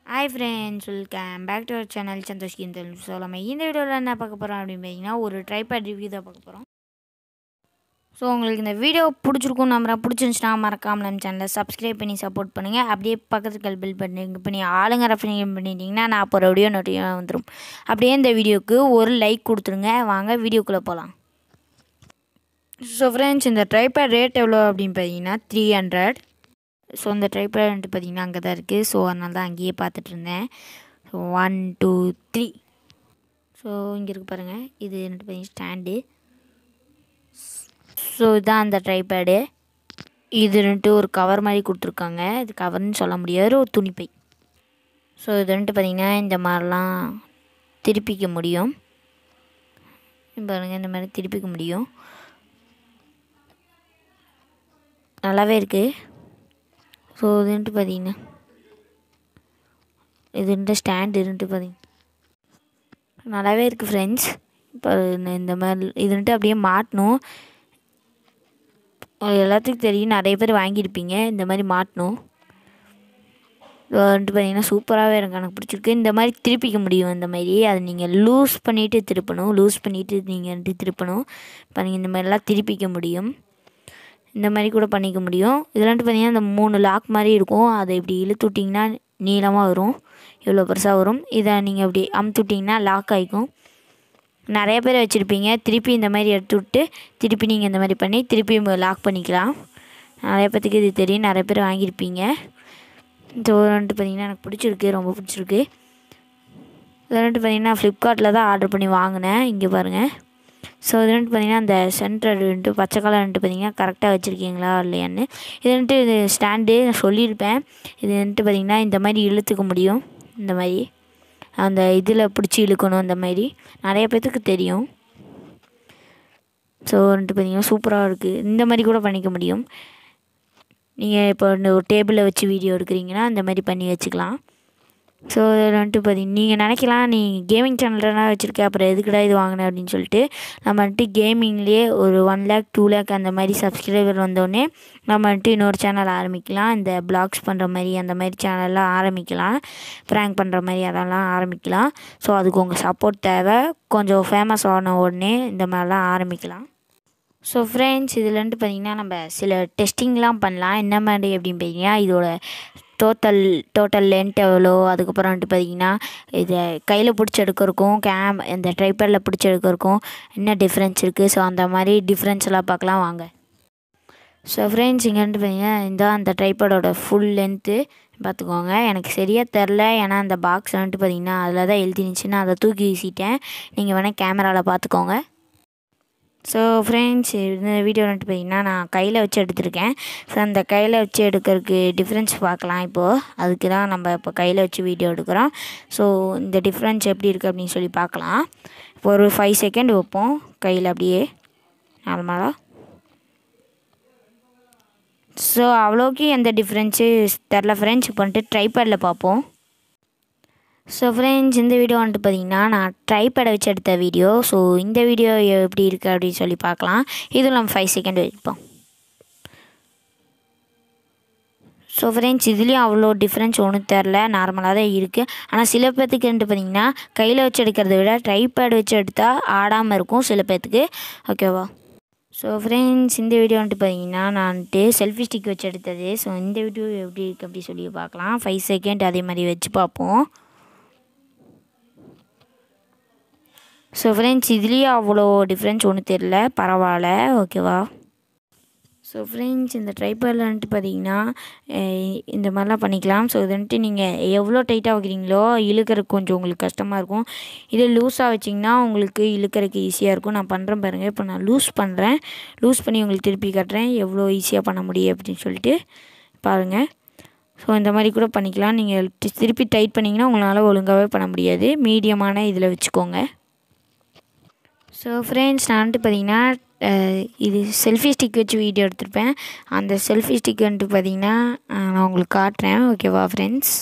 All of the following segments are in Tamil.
hi friends welcome back to our channel Santhosh கிந்தல் ஸோ நம்ம இந்த வீடியோவில் என்ன பார்க்க போகிறோம் அப்படின்னு பார்த்தீங்கன்னா ஒரு ட்ரைபேட் ரிவ்யூ தான் பார்க்க போகிறோம் ஸோ உங்களுக்கு இந்த வீடியோ பிடிச்சிருக்கும் நம்புறேன் பிடிச்சிருந்துச்சுன்னா மறக்காம நம்ம சேனலை சப்ஸ்கிரைப் பண்ணி சப்போர்ட் பண்ணுங்கள் அப்படியே பக்கத்துக்கு பில் பண்ணி பண்ணி ஆளுங்க ரெஃபரிங் பண்ணிட்டீங்கன்னா நான் அப்போ வீடியோ நோட்டிஃபை வந்துடும் அப்படியே இந்த வீடியோக்கு ஒரு லைக் கொடுத்துருங்க வாங்க வீடியோக்குள்ளே போகலாம் ஸோ ஃப்ரெண்ட்ஸ் இந்த ட்ரைபேட் ரேட் எவ்வளோ அப்படின்னு பார்த்தீங்கன்னா த்ரீ ஹண்ட்ரட் ஸோ இந்த ட்ரைபேட் வந்துட்டு பார்த்திங்கன்னா அங்கே தான் இருக்குது ஸோ அதனால தான் அங்கேயே பார்த்துட்டு இருந்தேன் so one two three so இங்கே இருக்கு பாருங்கள் இது வந்துட்டு பார்த்தீங்கன்னா ஸ்டாண்டு ஸோ இதுதான் அந்த ட்ரைபேடு இது வந்துட்டு ஒரு கவர் மாதிரி கொடுத்துருக்காங்க இது கவர்னு சொல்ல முடியாது ஒரு துணிப்பை ஸோ இது வந்துட்டு பார்த்திங்கன்னா இந்த மாதிரிலாம் திருப்பிக்க முடியும் பாருங்கள் இந்த மாதிரி திருப்பிக்க முடியும் நல்லாவே இருக்குது ஸோ இதுன்ட்டு பார்த்தீங்கன்னா இதுன்ட்டு ஸ்டாண்ட் இருந்துட்டு பார்த்தீங்க நல்லாவே இருக்குது ஃப்ரெண்ட்ஸ் இப்போ இந்த மாதிரி இதுன்ட்டு அப்படியே மாட்டணும் எல்லாத்துக்கும் தெரியும் நிறைய பேர் வாங்கியிருப்பீங்க இந்த மாதிரி மாட்டணும் வந்துட்டு பார்த்தீங்கன்னா சூப்பராகவே எனக்கு எனக்கு பிடிச்சிருக்கு இந்த மாதிரி திருப்பிக்க முடியும் இந்த மாதிரி அதை நீங்கள் லூஸ் பண்ணிவிட்டு திருப்பணும் லூஸ் பண்ணிவிட்டு நீங்கள் வந்துட்டு திருப்பணும் இப்போ நீங்கள் இந்த மாதிரிலாம் திருப்பிக்க முடியும் இந்த மாதிரி கூட பண்ணிக்க முடியும் இதெல்லாம் பார்த்தீங்கன்னா இந்த மூணு லாக் மாதிரி இருக்கும் அதை இப்படி இழுத்து விட்டிங்கன்னா நீளமாக வரும் இவ்வளோ பெருசாக வரும் இதை நீங்கள் இப்படி அமுத்து விட்டிங்கன்னா லாக் ஆகிக்கும் நிறைய பேர் வச்சுருப்பீங்க திருப்பி இந்த மாதிரி எடுத்து விட்டு திருப்பி நீங்கள் இந்த மாதிரி பண்ணி திருப்பி லாக் பண்ணிக்கலாம் நிறைய பேத்துக்கு இது தெரியும் நிறைய பேர் வாங்கியிருப்பீங்க ஸோ வந்துட்டு பார்த்திங்கன்னா எனக்கு பிடிச்சிருக்கு ரொம்ப பிடிச்சிருக்கு இதை வந்துட்டு பார்த்திங்கன்னா ஃப்ளிப்கார்ட்டில் தான் ஆர்டர் பண்ணி வாங்கினேன் இங்கே பாருங்கள் ஸோ இது வந்துட்டு பார்த்திங்கன்னா அந்த சென்டர் வந்துட்டு பச்சை கலர் வந்துட்டு பார்த்திங்கன்னா கரெக்டாக வச்சுருக்கீங்களா இல்லையான்னு இது வந்துட்டு இது ஸ்டாண்டு நான் சொல்லியிருப்பேன் இது வந்துட்டு பார்த்திங்கன்னா இந்த மாதிரி இழுத்துக்க முடியும் இந்த மாதிரி அந்த இதில் பிடிச்சி இழுக்கணும் இந்த மாதிரி நிறைய பேர்த்துக்கு தெரியும் ஸோ வந்துட்டு பார்த்திங்கன்னா சூப்பராக இருக்குது இந்த மாதிரி கூட பண்ணிக்க முடியும் நீங்கள் இப்போ ஒரு டேபிளில் வச்சு வீடியோ எடுக்கிறீங்கன்னா இந்த மாதிரி பண்ணி வச்சுக்கலாம் ஸோ இதில் வந்துட்டு பார்த்தீங்க நீங்கள் நினைக்கலாம் நீ கேமிங் சேனல்லாம் வச்சுருக்க அப்புறம் எதுக்குடா இது வாங்கின அப்படின்னு சொல்லிட்டு நம்ம வந்துட்டு கேமிங்லேயே ஒரு ஒன் லேக் டூ லேக் அந்த மாதிரி சப்ஸ்கிரைபர் வந்தோடனே நம்ம வந்துட்டு இன்னொரு சேனல் ஆரம்பிக்கலாம் இந்த பிளாக்ஸ் பண்ணுற மாதிரி அந்த மாதிரி சேனல்லாம் ஆரம்பிக்கலாம் ப்ராங்க் பண்ணுற மாதிரி அதெல்லாம் ஆரம்பிக்கலாம் ஸோ அதுக்கு உங்கள் சப்போர்ட் தேவை கொஞ்சம் ஃபேமஸ் ஆன உடனே இந்த மாதிரிலாம் ஆரம்பிக்கலாம் ஸோ ஃப்ரெண்ட்ஸ் இதில் வந்துட்டு பார்த்திங்கன்னா நம்ம சில டெஸ்டிங்லாம் பண்ணலாம் என்ன மாதிரி அப்படின்னு பார்த்தீங்கன்னா இதோட டோட்டல் டோட்டல் லென்த் எவ்வளோ அதுக்கப்புறம் வந்துட்டு பார்த்திங்கன்னா இதை கையில் பிடிச்சி எடுக்கிறக்கும் கேம் இந்த ட்ரைப்பரில் பிடிச்சி எடுக்கிறக்கும் என்ன டிஃப்ரென்ஸ் இருக்குது ஸோ அந்த மாதிரி டிஃப்ரென்ஸ் எல்லாம் பார்க்கலாம் வாங்க ஸோ ஃப்ரெண்ட்ஸ் இங்கே வந்துட்டு பார்த்தீங்கன்னா இந்த அந்த ட்ரைப்படோட ஃபுல் லென்த்து பார்த்துக்கோங்க எனக்கு சரியாக தெரில ஏன்னா அந்த பாக்ஸ் வந்துட்டு பார்த்திங்கன்னா அதில் தான் எழுதினுச்சு நான் அதை தூக்கி வீசிட்டேன் நீங்கள் வேணால் கேமராவில் பார்த்துக்கோங்க ஸோ ஃப்ரெண்ட்ஸ் இந்த வீடியோ வந்துட்டு பார்த்திங்கன்னா நான் கையில் வச்சு எடுத்திருக்கேன் ஸோ அந்த கையில் வச்சு எடுக்கிறதுக்கு டிஃப்ரென்ஸ் பார்க்கலாம் இப்போது அதுக்கு தான் நம்ம இப்போ கையில் வச்சு வீடியோ எடுக்கிறோம் ஸோ இந்த டிஃப்ரென்ஸ் எப்படி இருக்குது அப்படின்னு சொல்லி பார்க்கலாம் இப்போ ஒரு ஃபைவ் செகண்ட் வைப்போம் கையில் அப்படியே நார்மலாக ஸோ அவ்வளோக்கு எந்த டிஃப்ரென்ஸு தெரில ஃப்ரெண்ட்ஸ் இப்போ வந்துட்டு ட்ரைபேடில் பார்ப்போம் ஸோ ஃப்ரெண்ட்ஸ் இந்த வீடியோ வந்துட்டு பார்த்தீங்கன்னா நான் ட்ரைபேடை வச்சு எடுத்த வீடியோ ஸோ இந்த வீடியோ எப்படி இருக்குது அப்படின்னு சொல்லி பார்க்கலாம் இதுவும் நம்ம ஃபைவ் செகண்ட் வைப்போம் ஸோ ஃப்ரெண்ட்ஸ் இதுலேயும் அவ்வளோ டிஃப்ரென்ஸ் ஒன்றும் தெரில நார்மலாக தான் இருக்குது ஆனால் சில பேர்த்துக்கு வந்துட்டு பார்த்திங்கன்னா கையில் வச்சு எடுக்கிறத விட ட்ரைபேட் வச்சு எடுத்தால் ஆடாமல் இருக்கும் சில பேர்த்துக்கு ஓகேவா ஸோ ஃப்ரெண்ட்ஸ் இந்த வீடியோ வந்துட்டு பார்த்தீங்கன்னா நான் வந்துட்டு செல்ஃபி ஸ்டிக் வச்சு எடுத்தது ஸோ இந்த வீடியோ எப்படி இருக்குது அப்படி சொல்லி பார்க்கலாம் ஃபைவ் செகண்ட் அதே மாதிரி வச்சு பார்ப்போம் ஸோ ஃப்ரெண்ட்ஸ் இதுலேயும் அவ்வளோ டிஃப்ரென்ஸ் ஒன்றும் தெரில பரவாயில்ல ஓகேவா ஸோ ஃப்ரெண்ட்ஸ் இந்த ட்ரைபேடில் வந்துட்டு பார்த்தீங்கன்னா இந்த மாதிரிலாம் பண்ணிக்கலாம் ஸோ இது வந்துட்டு நீங்கள் எவ்வளோ டைட்டாக வைக்கிறீங்களோ இழுக்கிறதுக்கு கொஞ்சம் உங்களுக்கு கஷ்டமாக இருக்கும் இதே லூஸாக வச்சிங்கன்னா உங்களுக்கு இழுக்கிறதுக்கு ஈஸியாக இருக்கும் நான் பண்ணுறேன் பாருங்கள் இப்போ நான் லூஸ் பண்ணுறேன் லூஸ் பண்ணி உங்களுக்கு திருப்பி காட்டுறேன் எவ்வளோ ஈஸியாக பண்ண முடியும் அப்படின்னு சொல்லிட்டு பாருங்கள் ஸோ இந்த மாதிரி கூட பண்ணிக்கலாம் நீங்கள் திருப்பி டைட் பண்ணிங்கன்னா உங்களால் ஒழுங்காகவே பண்ண முடியாது மீடியமான இதில் வச்சுக்கோங்க ஸோ ஃப்ரெண்ட்ஸ் நான் வந்துட்டு பார்த்தீங்கன்னா இது செல்ஃபி ஸ்டிக் வச்சு வீடியோ எடுத்திருப்பேன் அந்த செல்ஃபி ஸ்டிக் வந்துட்டு பார்த்தீங்கன்னா நான் உங்களுக்கு காட்டுறேன் ஓகேவா ஃப்ரெண்ட்ஸ்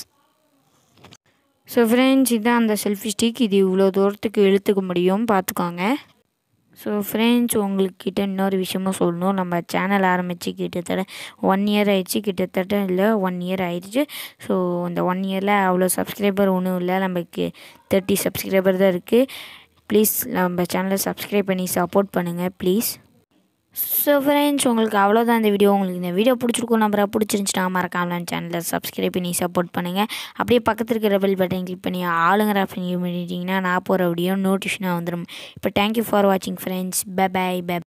ஸோ ஃப்ரெண்ட்ஸ் இதுதான் அந்த செல்ஃபி ஸ்டிக் இது இவ்வளோ தூரத்துக்கு இழுத்துக்க முடியும் பார்த்துக்கோங்க ஸோ ஃப்ரெண்ட்ஸ் உங்கள்கிட்ட இன்னொரு விஷயமும் சொல்லணும் நம்ம சேனல் ஆரம்பித்து கிட்டத்தட்ட ஒன் இயர் ஆயிடுச்சு கிட்டத்தட்ட இல்லை ஒன் இயர் ஆயிடுச்சு ஸோ இந்த ஒன் இயரில் அவ்வளோ சப்ஸ்கிரைபர் ஒன்றும் இல்லை நமக்கு தேர்ட்டி சப்ஸ்கிரைபர் தான் இருக்குது ப்ளீஸ் நம்ம சேனலை சப்ஸ்கிரைப் பண்ணி சப்போர்ட் பண்ணுங்கள் ப்ளீஸ் ஸோ ஃப்ரெண்ட்ஸ் உங்களுக்கு அவ்வளோதான் இந்த வீடியோ உங்களுக்கு இந்த வீடியோ பிடிச்சிருக்கும் நம்பரை பிடிச்சிருந்துச்சுன்னா மறக்காமலாம் சேனலை சப்ஸ்கிரைப் பண்ணி சப்போர்ட் பண்ணுங்கள் அப்படியே பக்கத்தில் இருக்கிற பெல் பட்டன் கிளிக் பண்ணி ஆளுங்கிற ஆப்ஷன் பண்ணிட்டீங்கன்னா நான் போகிற வீடியோ நோட்டிஃபிகேஷனாக வந்துடும் இப்போ தேங்க்யூ ஃபார் வாட்சிங் ஃப்ரெண்ட்ஸ் பை பை பை